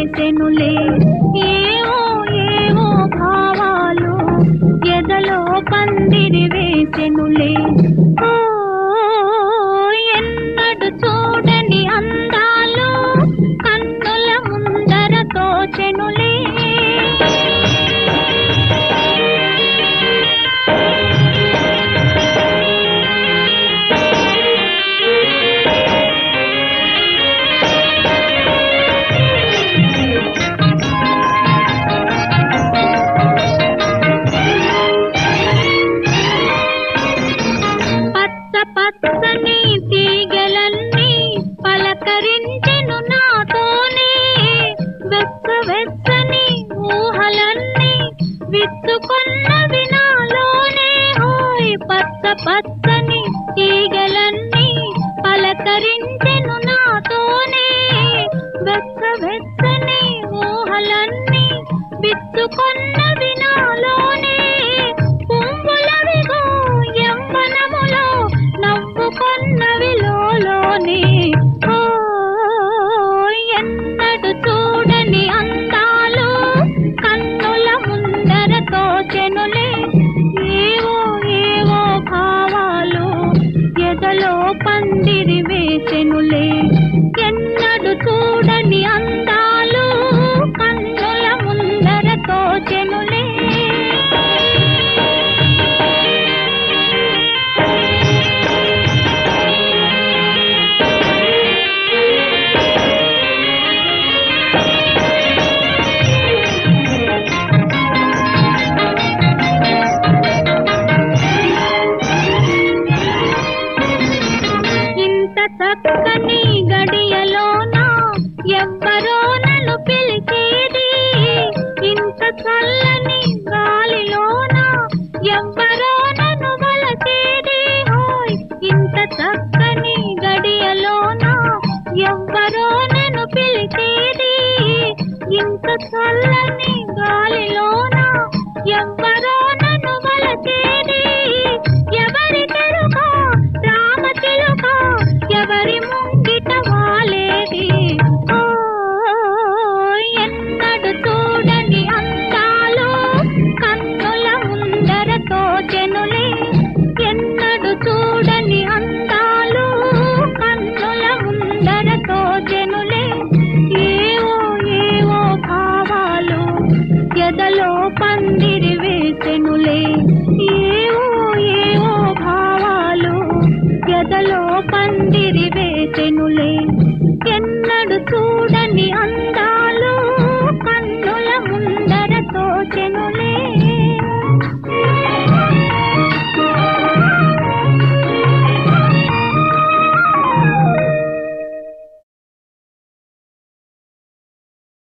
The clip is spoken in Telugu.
వేసెనులే ఏవో ఏవో భావాలు ఎదలో పందిరి వేసెనులే ఓ ఎన్నడు చూడని అందాలు కన్నుల ముందర తోచెనులే పచ్చ పచ్చని తీగలన్నీ పలకరించెను నాతోనే వెచ్చ వెచ్చని ఊహలన్నీ విత్తుకొన్నవి నాలోనే హోయ్ పచ్చ పచ్చని తీగలన్నీ పలకరించెను నాతోనే వెచ్చ వెచ్చని ఊహలన్నీ విత్తుకొన్నవి నాలోనే పువ్వులవిగో యవ్వనములో నవ్వుకొన్నవి లోలోనే ఓ ఎన్నడు చూడని అందాలు కన్నుల ముందర తోచెనులే ఏవో ఏవో భావాలు ఎదలో పందిరి వేసెనులే ఎన్నడు చూడని అందాలు కన్నుల ముందర తోచెనులే ఇంత చక్కని గడియలోన ఎవ్వరో నన్ను పిలిచేది ఇంత చల్లని గాలిలోన ఎవ్వరో నన్ను వలచేది హోయ్ ఇంత చక్కని గడియలోన ఎవ్వరో నన్ను పిలిచేది ఇంత చల్లని గాలిలోన ఎవ్వరో